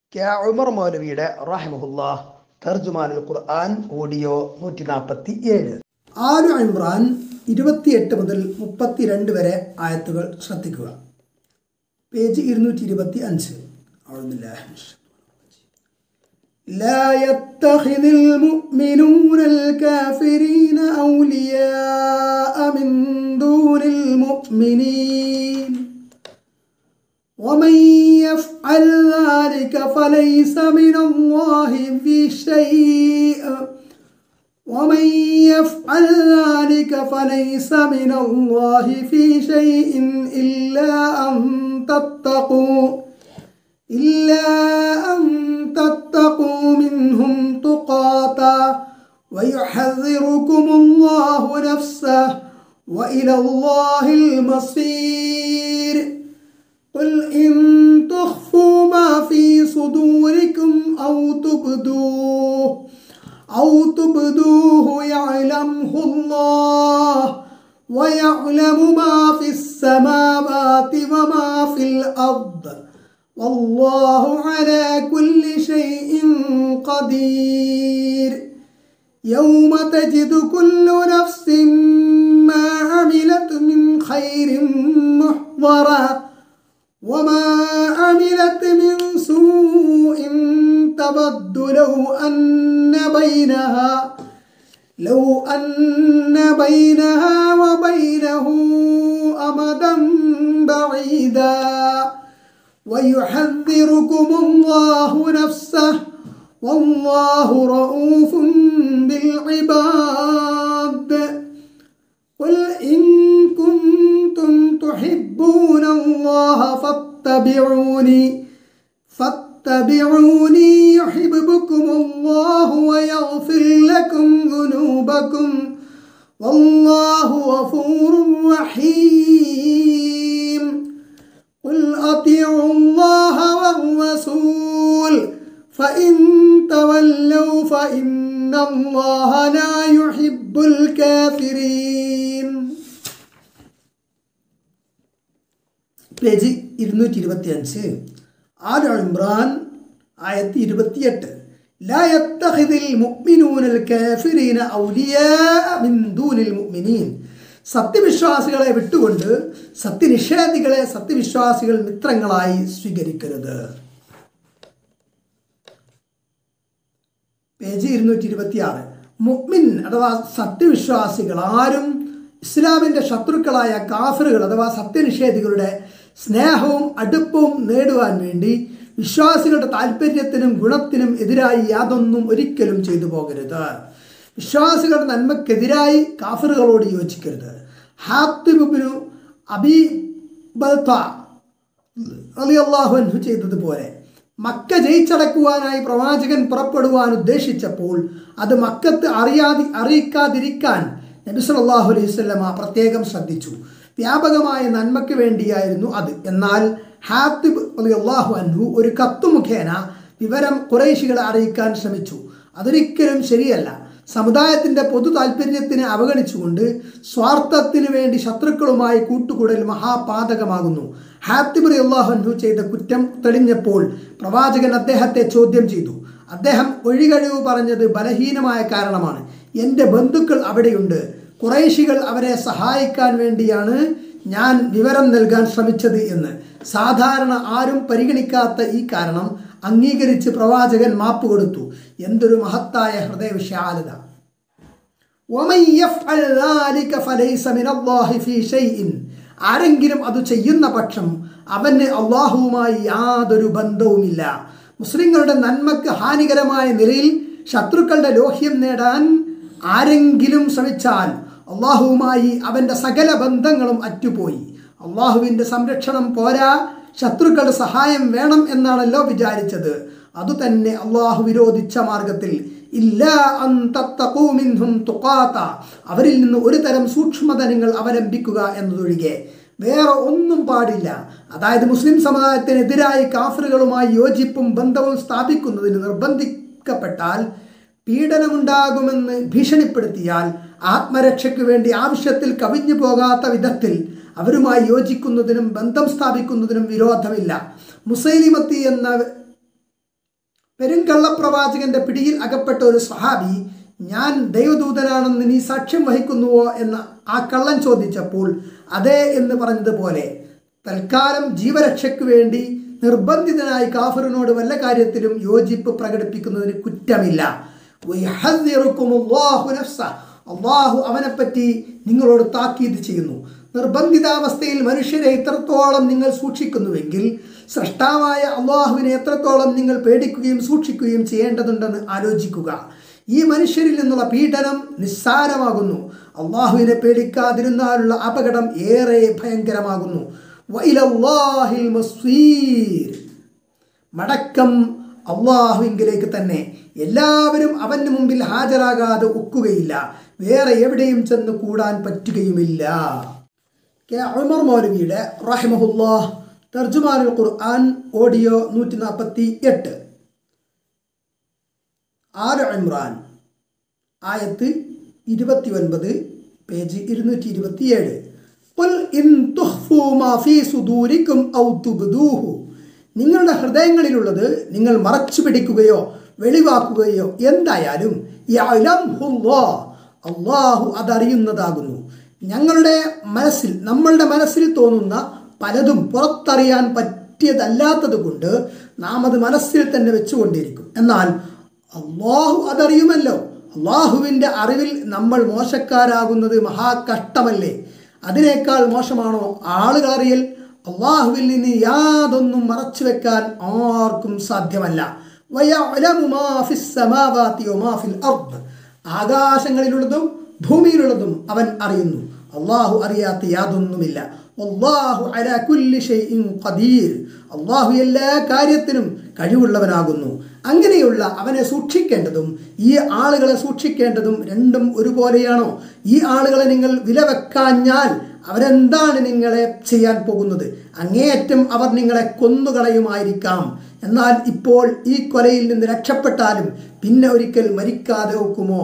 K Umar മൗലവിയുടെ റഹിമഹുല്ല തർജുമാനുൽ ഖുർആൻ audio നൂറ്റി നാൽപ്പത്തി ഏഴ് ആലു ഇമ്രാൻ ഇരുപത്തിയെട്ട് മുതൽ മുപ്പത്തിരണ്ട് വരെ ആയത്തുകൾ ശ്രദ്ധിക്കുക പേജ് ഇരുന്നൂറ്റി ഇരുപത്തി അഞ്ച് لا يتخذ المؤمنون الكافرين أولياء من دون المؤمنين ومن يفعل ذلك فليس من الله في شيء ومن يفعل ذلك فليس من الله في شيء إلا أن تتقوا إلا أن تتقوا منهم تقاتا ويحذركم الله نفسه وإلى الله المصير قل إن تخفوا ما في صدوركم أو تبدوه أو تبدوه يعلمه الله ويعلم ما في السماوات وما في الأرض والله على كل شيء قدير يوم تجد كل نفس ما عملت من خير محضرا وما عملت من سوء تود لو أن بينها لو أن بينها وبينه أمدا بعيدا ويحذركم الله نفسه والله رؤوف بالعباد قل إن كنتم تحبون الله فاتبعوني فاتبعوني يحببكم الله ويغفر لكم ذنوبكم والله غفور رحيم قل أطيعوا الله والرسول فإن تولوا فإن الله لا يحب الكافرين പേജ് ഇരുന്നൂറ്റി ഇരുപത്തി അഞ്ച് ആൽ ഇമ്രാൻ ആയത്തി ഇരുപത്തിയെട്ട് لا يتخذ المؤمنون الكافرين أولياء من دون المؤمنين സത്യവിശ്വാസികളെ വിട്ടുകൊണ്ട് സത്യനിഷേധികളെ സത്യവിശ്വാസികൾ മിത്രങ്ങളായി സ്വീകരിക്കരുത് പേജ് ഇരുന്നൂറ്റി ഇരുപത്തി ആറ് മുഅ്മിൻ അഥവാ സത്യവിശ്വാസികൾ ആരും ഇസ്ലാമിൻ്റെ ശത്രുക്കളായ കാഫറുകൾ അഥവാ സത്യനിഷേധികളുടെ സ്നേഹവും അടുപ്പവും നേടുവാൻ വേണ്ടി വിശ്വാസികളുടെ താല്പര്യത്തിനും ഗുണത്തിനും എതിരായി യാതൊന്നും ഒരിക്കലും ചെയ്തു പോകരുത് വിശ്വാസികളുടെ നന്മക്കെതിരായി കാഫറുകളോട് യോജിക്കരുത് ഹാത്തിബിനു അബി അലിയല്ലാഹു ചെയ്തതുപോലെ മക്ക ജയിച്ചടക്കുവാനായി പ്രവാചകൻ പുറപ്പെടുവാൻ ഉദ്ദേശിച്ചപ്പോൾ അത് മക്കത്ത് അറിയാതി അറിയിക്കാതിരിക്കാൻ നബി സല്ലല്ലാഹു അലൈഹി വസല്ലമ പ്രത്യേകം ശ്രദ്ധിച്ചു വ്യാപകമായ നന്മയ്ക്ക് വേണ്ടിയായിരുന്നു അത് എന്നാൽ ഹാത്തിബ് അലിയല്ലാഹു അൻഹു ഒരു കത്ത് മുഖേന വിവരം കുറേശികളെ അറിയിക്കാൻ ശ്രമിച്ചു അതൊരിക്കലും ശരിയല്ല സമുദായത്തിൻ്റെ പൊതു താല്പര്യത്തിനെ അവഗണിച്ചുകൊണ്ട് സ്വാർത്ഥത്തിന് വേണ്ടി ശത്രുക്കളുമായി കൂട്ടുകൂടൽ മഹാപാതകമാകുന്നു ഹാത്തിബറി അള്ളാഹുൻഹു ചെയ്ത കുറ്റം തെളിഞ്ഞപ്പോൾ പ്രവാചകൻ അദ്ദേഹത്തെ ചോദ്യം ചെയ്തു അദ്ദേഹം ഒഴികഴിവ് പറഞ്ഞത് ബലഹീനമായ കാരണമാണ് എൻ്റെ ബന്ധുക്കൾ അവിടെയുണ്ട് കുറേശികൾ അവരെ സഹായിക്കാൻ വേണ്ടിയാണ് ഞാൻ വിവരം നൽകാൻ ശ്രമിച്ചത് എന്ന് സാധാരണ ആരും പരിഗണിക്കാത്ത ഈ കാരണം അംഗീകരിച്ച് പ്രവാചകൻ മാപ്പ് കൊടുത്തു എന്തൊരു മഹത്തായ ഹൃദയവിശാലത ആരെങ്കിലും അത് ചെയ്യുന്ന പക്ഷം അവന് അള്ളാഹുവുമായി യാതൊരു ബന്ധവുമില്ല മുസ്ലിങ്ങളുടെ നന്മക്ക് ഹാനികരമായ നിലയിൽ ശത്രുക്കളുടെ ലോഹ്യം നേടാൻ ആരെങ്കിലും ശ്രമിച്ചാൽ അള്ളാഹുവുമായി അവൻ്റെ സകല ബന്ധങ്ങളും അറ്റുപോയി അള്ളാഹുവിൻ്റെ സംരക്ഷണം പോരാ ശത്രുക്കളുടെ സഹായം വേണം എന്നാണല്ലോ വിചാരിച്ചത് അതുതന്നെ അള്ളാഹു വിരോധിച്ച മാർഗത്തിൽ ഇല്ല അവരിൽ നിന്ന് ഒരു തരം സൂക്ഷ്മത നിങ്ങൾ അവലംബിക്കുക എന്നതൊഴികെ വേറെ ഒന്നും പാടില്ല അതായത് മുസ്ലിം സമുദായത്തിനെതിരായി കാഫറുകളുമായി യോജിപ്പും ബന്ധവും സ്ഥാപിക്കുന്നതിന് നിർബന്ധിക്കപ്പെട്ടാൽ പീഡനമുണ്ടാകുമെന്ന് ഭീഷണിപ്പെടുത്തിയാൽ ആത്മരക്ഷയ്ക്ക് വേണ്ടി ആവശ്യത്തിൽ കവിഞ്ഞു പോകാത്ത വിധത്തിൽ അവരുമായി യോജിക്കുന്നതിനും ബന്ധം സ്ഥാപിക്കുന്നതിനും വിരോധമില്ല മുസൈലിമത്തി എന്ന പെരുങ്കള്ളപ്രവാചകന്റെ പിടിയിൽ അകപ്പെട്ട ഒരു സഹാബി ഞാൻ ദൈവദൂതനാണെന്ന് നീ സാക്ഷ്യം വഹിക്കുന്നുവോ എന്ന് ആ കള്ളൻ ചോദിച്ചപ്പോൾ അതെ എന്ന് പറഞ്ഞതുപോലെ തൽക്കാലം ജീവരക്ഷയ്ക്ക് വേണ്ടി നിർബന്ധിതനായി കാഫറിനോട് വല്ല കാര്യത്തിലും യോജിപ്പ് പ്രകടിപ്പിക്കുന്നതിന് കുറ്റമില്ല വയഹദ്ദിറുക്കുമുല്ലാഹു നഫ്സ. അള്ളാഹു അവനെപ്പറ്റി നിങ്ങളോട് താക്കീത് ചെയ്യുന്നു നിർബന്ധിതാവസ്ഥയിൽ മനുഷ്യരെ ഇത്രത്തോളം നിങ്ങൾ സൂക്ഷിക്കുന്നുവെങ്കിൽ സൃഷ്ടാവായ അള്ളാഹുവിനെ എത്രത്തോളം നിങ്ങൾ പേടിക്കുകയും സൂക്ഷിക്കുകയും ചെയ്യേണ്ടതുണ്ടെന്ന് ആലോചിക്കുക ഈ മനുഷ്യരിൽ നിന്നുള്ള പീഡനം നിസ്സാരമാകുന്നു അള്ളാഹുവിനെ പേടിക്കാതിരുന്നാലുള്ള അപകടം ഏറെ ഭയങ്കരമാകുന്നു വൈലല്ലാഹിൽ മസ്വീർ മടക്കം അള്ളാഹുവിങ്കിലേക്ക് തന്നെ എല്ലാവരും അവന് മുമ്പിൽ ഹാജരാകാതെ ഒക്കുകയില്ല വേറെ എവിടെയും ചെന്ന് കൂടാൻ പറ്റുകയുമില്ല കെ ഉമർ മൗലവിയുടെ റഹിമഹുല്ലാഹ് തർജുമാനുൽ ഖുർആൻ ഓഡിയോ നൂറ്റി നാൽപ്പത്തി എട്ട് ആറ് ഇമ്രാൻ ആയത്ത് ഇരുപത്തി ഒൻപത് പേജ് ഇരുന്നൂറ്റി ഇരുപത്തിയേഴ് "ഖുൽ ഇൻ തുഖ്ഫൂ മാ ഫീ സുദൂരിക്കും ഔ തുബ്ദൂഹു." നിങ്ങളുടെ ഹൃദയങ്ങളിലുള്ളത് നിങ്ങൾ മറച്ചു പിടിക്കുകയോ വെളിവാക്കുകയോ എന്തായാലും യഅലംഹുല്ലാഹ്. അള്ളാഹു അതറിയുന്നതാകുന്നു ഞങ്ങളുടെ മനസ്സിൽ നമ്മളുടെ മനസ്സിൽ തോന്നുന്ന പലതും പുറത്തറിയാൻ പറ്റിയതല്ലാത്തത് കൊണ്ട് നാം അത് മനസ്സിൽ തന്നെ വെച്ചുകൊണ്ടിരിക്കും എന്നാൽ അള്ളാഹു അതറിയുമല്ലോ അള്ളാഹുവിൻ്റെ അറിവിൽ നമ്മൾ മോശക്കാരാകുന്നത് മഹാകഷ്ടമല്ലേ അതിനേക്കാൾ മോശമാണോ ആളുകൾ അറിയൽ അള്ളാഹുവിൽ നിന്ന് യാതൊന്നും മറച്ചു വെക്കാൻ ആർക്കും സാധ്യമല്ല വയഅലമു മാ ഫിസ് സമാവാതി വമാ ഫിൽ അർദ്. ആകാശങ്ങളിലുള്ളതും ഭൂമിയിലുള്ളതും അവൻ അറിയുന്നു അള്ളാഹു അറിയാത്ത യാതൊന്നുമില്ല അള്ളാഹു അല കുല്ലി ഷൈഇൻ ഖദീർ അള്ളാഹു എല്ലാ കാര്യത്തിനും കഴിവുള്ളവനാകുന്നു അങ്ങനെയുള്ള അവനെ സൂക്ഷിക്കേണ്ടതും ഈ ആളുകളെ സൂക്ഷിക്കേണ്ടതും രണ്ടും ഒരുപോലെയാണോ ഈ ആളുകളെ നിങ്ങൾ വില വെക്കാഞ്ഞാൽ അവരെന്താണ് നിങ്ങളെ ചെയ്യാൻ പോകുന്നത് അങ്ങേയറ്റം അവർ നിങ്ങളെ കൊന്നുകളയുമായിരിക്കാം എന്നാൽ ഇപ്പോൾ ഈ കൊലയിൽ നിന്ന് രക്ഷപ്പെട്ടാലും പിന്നെ ഒരിക്കൽ മരിക്കാതെ ഒക്കുമോ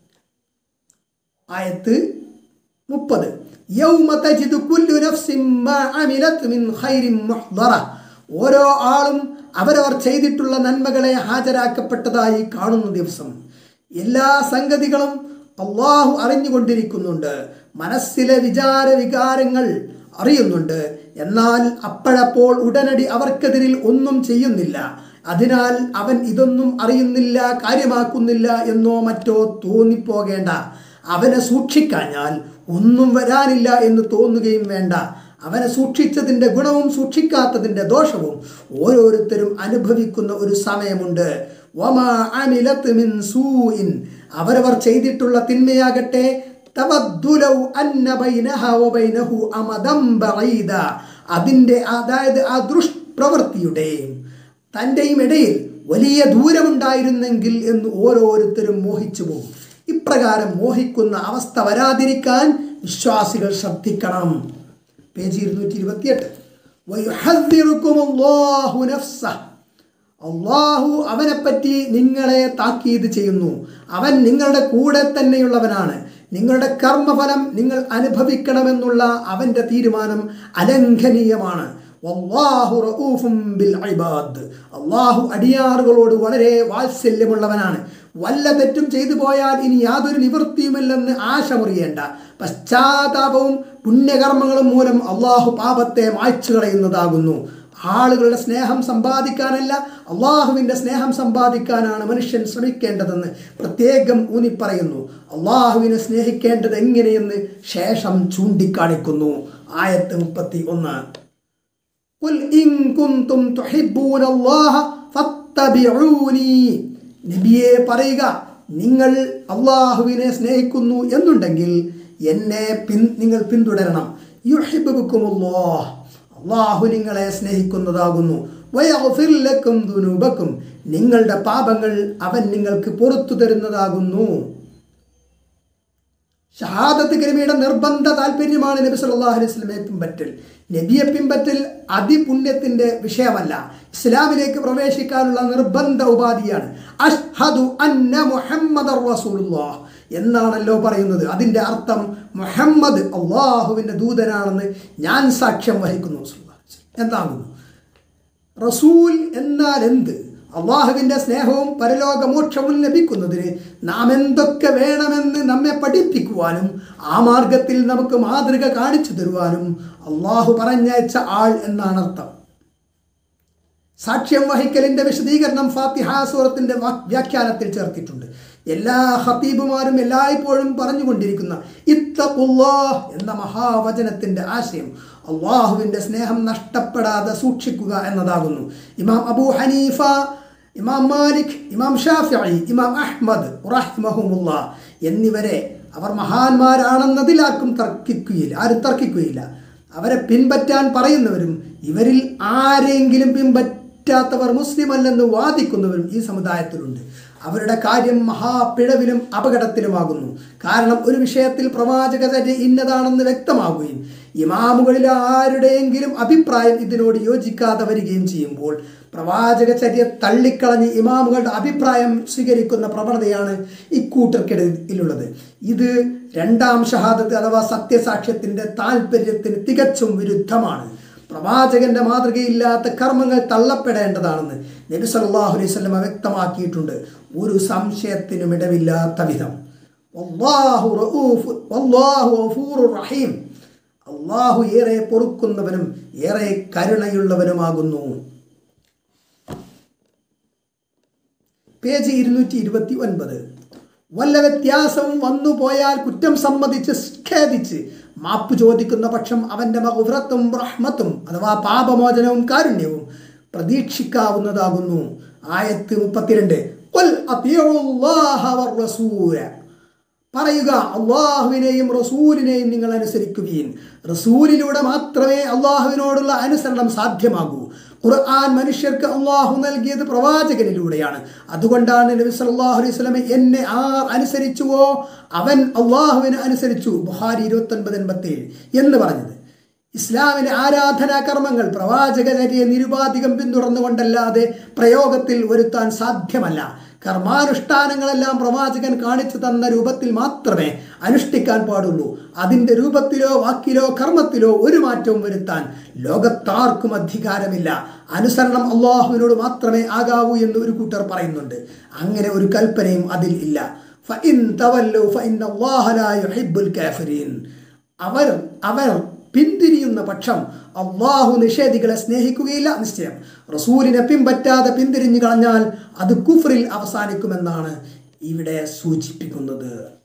ആയത്ത് മുപ്പത് യൗമ തജിദു കുല്ലു നഫ്സിൻ മാ അമിലത് മിൻ ഖൈരിൻ മുഹ്ദറ ഓരോ ആളും അവരവർ ചെയ്തിട്ടുള്ള നന്മകളെ ഹാജരാക്കപ്പെട്ടതായി കാണുന്ന ദിവസം എല്ലാ സംഗതികളും അള്ളാഹു അറിഞ്ഞുകൊണ്ടിരിക്കുന്നുണ്ട് മനസ്സിലെ വിചാര വികാരങ്ങൾ അറിയുന്നുണ്ട് എന്നാൽ അപ്പോഴപ്പോൾ ഉടനടി അവർക്കെതിരിൽ ഒന്നും ചെയ്യുന്നില്ല അതിനാൽ അവൻ ഇതൊന്നും അറിയുന്നില്ല കാര്യമാക്കുന്നില്ല എന്നോ മറ്റോ തോന്നിപ്പോകേണ്ട അവനെ സൂക്ഷിക്കാഞ്ഞാൽ ഒന്നും വരാനില്ല എന്ന് തോന്നുകയും വേണ്ട അവനെ സൂക്ഷിച്ചതിൻ്റെ ഗുണവും സൂക്ഷിക്കാത്തതിൻ്റെ ദോഷവും ഓരോരുത്തരും അനുഭവിക്കുന്ന ഒരു സമയമുണ്ട് വമാ അമിലത്ത് മിൻ സൂഇൻ അവരവർ ചെയ്തിട്ടുള്ള തിന്മയാകട്ടെ തവദ്ദുലൗ അന്ന ബൈനഹ വബൈനഹു അമദം ബഈദ അതിൻ്റെ അതായത് ആ ദുഷ്പ്രവൃത്തിയുടെയും തൻ്റെയും ഇടയിൽ വലിയ ദൂരമുണ്ടായിരുന്നെങ്കിൽ എന്ന് ഓരോരുത്തരും മോഹിച്ചു പോകും ഇപ്രകാരം മോഹിക്കുന്ന അവസ്ഥ വരാതിരിക്കാൻ വിശ്വാസികൾ ശ്രദ്ധിക്കണം പേജ് ഇരുന്നൂറ്റി ഇരുപത്തിയെട്ട് അള്ളാഹു അവനെപ്പറ്റി നിങ്ങളെ താക്കീത് ചെയ്യുന്നു അവൻ നിങ്ങളുടെ കൂടെ തന്നെയുള്ളവനാണ് നിങ്ങളുടെ കർമ്മഫലം നിങ്ങൾ അനുഭവിക്കണമെന്നുള്ള അവൻ്റെ തീരുമാനം അലംഘനീയമാണ് വല്ലാഹു റഊഫും ബിൽ ഇബാദ് അള്ളാഹു അടിയാറുകളോട് വളരെ വാത്സല്യമുള്ളവനാണ് വല്ല തെറ്റും ചെയ്തു പോയാൽ ഇനി യാതൊരു നിവൃത്തിയുമില്ലെന്ന് ആശ മുറിയേണ്ട പശ്ചാത്താപവും പുണ്യകർമ്മങ്ങളും മൂലം അള്ളാഹു പാപത്തെ മായ്ച്ചു കളയുന്നതാകുന്നു ആളുകളുടെ സ്നേഹം സമ്പാദിക്കാനല്ല അള്ളാഹുവിൻ്റെ സ്നേഹം സമ്പാദിക്കാനാണ് മനുഷ്യൻ ശ്രമിക്കേണ്ടതെന്ന് പ്രത്യേകം ഊന്നിപ്പറയുന്നു അള്ളാഹുവിനെ സ്നേഹിക്കേണ്ടത് എങ്ങനെയെന്ന് ശേഷം ചൂണ്ടിക്കാണിക്കുന്നു ആയത്ത് മുപ്പത്തി ഒന്ന് قل إن كنتم تحبون الله فاتبعوني നബിയെ പറയുക നിങ്ങൾ അള്ളാഹുവിനെ സ്നേഹിക്കുന്നു എന്നുണ്ടെങ്കിൽ എന്നെ പിൻ നിങ്ങൾ പിന്തുടരണം യുഹിബുക്കുമുല്ലോ അള്ളാഹു നിങ്ങളെ സ്നേഹിക്കുന്നതാകുന്നു വയഫില്ലക്കും ദുനൂബക്കും നിങ്ങളുടെ പാപങ്ങൾ അവൻ നിങ്ങൾക്ക് പുറത്തു തരുന്നതാകുന്നു ഷഹാദത്ത് കലിമയുടെ നിർബന്ധ താല്പര്യമാണ് നബി സല്ലല്ലാഹു അലൈഹി വസല്ലമയെ പിൻപറ്റൽ നബിയെ പിൻപറ്റൽ അതിപുണ്യത്തിന്റെ വിഷയമല്ല ഇസ്ലാമിലേക്ക് പ്രവേശിക്കാനുള്ള നിർബന്ധ ഉപാധിയാണ് അഷ്ഹദു അന്ന മുഹമ്മദ് റസൂലുള്ളാഹ് എന്നാണല്ലോ പറയുന്നത് അതിൻ്റെ അർത്ഥം മുഹമ്മദ് അള്ളാഹുവിൻ്റെ ദൂതനാണെന്ന് ഞാൻ സാക്ഷ്യം വഹിക്കുന്നു എന്താകുന്നു റസൂൽ എന്നാൽ എന്ത് അള്ളാഹുവിൻ്റെ സ്നേഹവും പരലോകമോക്ഷവും ലഭിക്കുന്നതിന് നാം എന്തൊക്കെ വേണമെന്ന് നമ്മെ പഠിപ്പിക്കുവാനും ആ മാർഗത്തിൽ നമുക്ക് മാതൃക കാണിച്ചു തരുവാനും അള്ളാഹു പറഞ്ഞയച്ച ആൾ എന്നാണ് അർത്ഥം സാക്ഷ്യം വഹിക്കലിന്റെ വിശദീകരണം ഫാത്തിഹ സൂറത്തിന്റെ വാ- വ്യാഖ്യാനത്തിൽ ചേർത്തിട്ടുണ്ട് എല്ലാ ഹത്തീബുമാരും എല്ലായ്പ്പോഴും പറഞ്ഞുകൊണ്ടിരിക്കുന്ന ഇത്തഖുല്ലാഹ് എന്ന മഹാവചനത്തിന്റെ ആശയം അള്ളാഹുവിന്റെ സ്നേഹം നഷ്ടപ്പെടാതെ സൂക്ഷിക്കുക എന്നതാകുന്നു ഇമാം അബൂ ഹനീഫ ഇമാം മാലിക് ഇമാം ഷാഫിഇ ഇമാം അഹ്മദ് റഹിമഹുമുള്ള എന്നിവരെ അവർ മഹാന്മാരാണെന്നതിൽ ആർക്കും തർക്കിക്കുകയില്ല ആരും തർക്കിക്കുകയില്ല അവരെ പിൻപറ്റാൻ പറയുന്നവരും ഇവരിൽ ആരെങ്കിലും പിൻപറ്റാത്തവർ മുസ്ലിം അല്ലെന്ന് വാദിക്കുന്നവരും ഈ സമുദായത്തിലുണ്ട് അവരുടെ കാര്യം മഹാപിഴവിലും അപകടത്തിലുമാകുന്നു കാരണം ഒരു വിഷയത്തിൽ പ്രവാചകചര്യ ഇന്നതാണെന്ന് വ്യക്തമാകുകയും ഇമാമുകളിൽ ആരുടെയെങ്കിലും അഭിപ്രായം ഇതിനോട് യോജിക്കാതെ വരികയും ചെയ്യുമ്പോൾ പ്രവാചകചര്യ തള്ളിക്കളഞ്ഞ് ഇമാമുകളുടെ അഭിപ്രായം സ്വീകരിക്കുന്ന പ്രവണതയാണ് ഇക്കൂട്ടർക്കിടയിലുള്ളത് ഇത് രണ്ടാം ഷഹാദത്ത് അഥവാ സത്യസാക്ഷ്യത്തിന്റെ താല്പര്യത്തിന് തികച്ചും വിരുദ്ധമാണ് പ്രവാചകന്റെ മാതൃകയില്ലാത്ത കർമ്മങ്ങൾ തള്ളപ്പെടേണ്ടതാണെന്ന് നബി സല്ലല്ലാഹു അലൈഹി വസല്ലമ വ്യക്തമാക്കിയിട്ടുണ്ട് ഒരു സംശയത്തിനും ഇടമില്ലാത്ത വിധം വല്ലാഹു റഊഫ് വല്ലാഹു ഗഫൂറുർ റഹീം അള്ളാഹു ഏറെ പൊറുക്കുന്നവനും ഏറെ കരുണയുള്ളവനുമാകുന്നു പേജ് ഇരുന്നൂറ്റി ഇരുപത്തി ഒൻപത് വല്ല വ്യത്യാസവും വന്നു പോയാൽ കുറ്റം സമ്മതിച്ച് ഖേദിച്ച് മാപ്പ് ചോദിക്കുന്ന പക്ഷം അവന്റെ മഹുറത്തും റഹ്മത്തും അഥവാ പാപമോചനവും കാരുണ്യവും പ്രതീക്ഷിക്കാവുന്നതാകുന്നു ആയത്ത് മുപ്പത്തിരണ്ട് "ഖുൽ അത്തിയുല്ലാഹ വറസൂല." പറയുക അള്ളാഹുവിനെയും റസൂലിനെയും നിങ്ങൾ അനുസരിക്കുകയും റസൂലിലൂടെ മാത്രമേ അള്ളാഹുവിനോടുള്ള അനുസരണം സാധ്യമാകൂ ഖുർആൻ മനുഷ്യർക്ക് അള്ളാഹു നൽകിയത് പ്രവാചകനിലൂടെയാണ് അതുകൊണ്ടാണ് നബി സല്ലല്ലാഹു അലൈഹി വസല്ലം എന്നെ ആർ അനുസരിച്ചുവോ അവൻ അള്ളാഹുവിനെ അനുസരിച്ചു ബുഹാരി ഇരുപത്തൊൻപത് എൺപത്തി എന്ന് പറഞ്ഞത് ഇസ്ലാമിലെ ആരാധനാ കർമ്മങ്ങൾ പ്രവാചകചര്യ നിരുപാധികം പിന്തുടർന്നുകൊണ്ടല്ലാതെ പ്രയോഗത്തിൽ വരുത്താൻ സാധ്യമല്ല കർമാനുഷ്ഠാനങ്ങളെല്ലാം പ്രവാചകൻ കാണിച്ചു തന്ന രൂപത്തിൽ മാത്രമേ അനുഷ്ഠിക്കാൻ പാടുള്ളൂ അതിൻ്റെ രൂപത്തിലോ വാക്കിലോ കർമ്മത്തിലോ ഒരു മാറ്റവും വരുത്താൻ ലോകത്താർക്കും അധികാരമില്ല അനുസരണം അള്ളാഹുവിനോട് മാത്രമേ ആകാവൂ എന്ന് ഒരു കൂട്ടർ പറയുന്നുണ്ട് അങ്ങനെ ഒരു കൽപ്പനയും അതിൽ ഇല്ല ഫഇൻ തവല്ലു ഫഇന്ന അല്ലാഹ ലാ യുഹിബ്ബുൽ കാഫിരീൻ അവർ അവർ പിന്തിരിയുന്ന പക്ഷം അള്ളാഹു നിഷേധികളെ സ്നേഹിക്കുകയില്ല നിശ്ചയം റസൂലിനെ പിൻപറ്റാതെ പിന്തിരിഞ്ഞു കളഞ്ഞാൽ അത് കുഫറിൽ അവസാനിക്കുമെന്നാണ് ഇവിടെ സൂചിപ്പിക്കുന്നത്